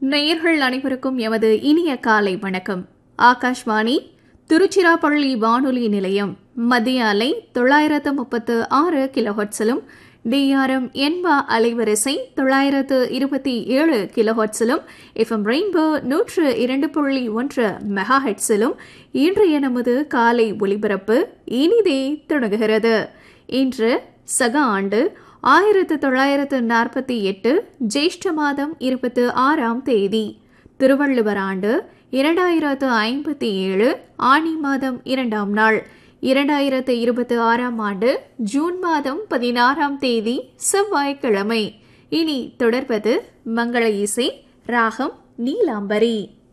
நேயர்கள் அனைவருக்கும் எமது இனிய காலை வணக்கம் ஆகாஷ்வாணி திருச்சிராப்பள்ளி வானொலி நிலையம் மத்திய அலை தொள்ளாயிரத்து முப்பத்து ஆறு கிலோஹட்ஸிலும் டிஆர்எம் என்பா அலைவரிசை தொள்ளாயிரத்து இருபத்தி ஏழு கிலோஹட்ஸிலும் எஃப்எம் ரெயின்போ நூற்று இரண்டு புள்ளி ஒன்று மெகா ஹெட்ஸிலும் இன்றைய நமது காலை ஒலிபரப்பு இனிதே தொடங்குகிறது இன்று சக ஆண்டு ஆயிரத்து தொள்ளாயிரத்து நாற்பத்தி எட்டு ஜேஷ்ட மாதம் இருபத்து ஆறாம் தேதி திருவள்ளுவர் ஆண்டு இரண்டாயிரத்து ஐம்பத்தி ஏழு ஆணி மாதம் இரண்டாம் நாள் இரண்டாயிரத்து இருபத்தி ஆறாம் ஆண்டு ஜூன் மாதம் பதினாறாம் தேதி செவ்வாய்க்கிழமை இனி தொடர்வது மங்கள இசை ராகம் நீலாம்பரி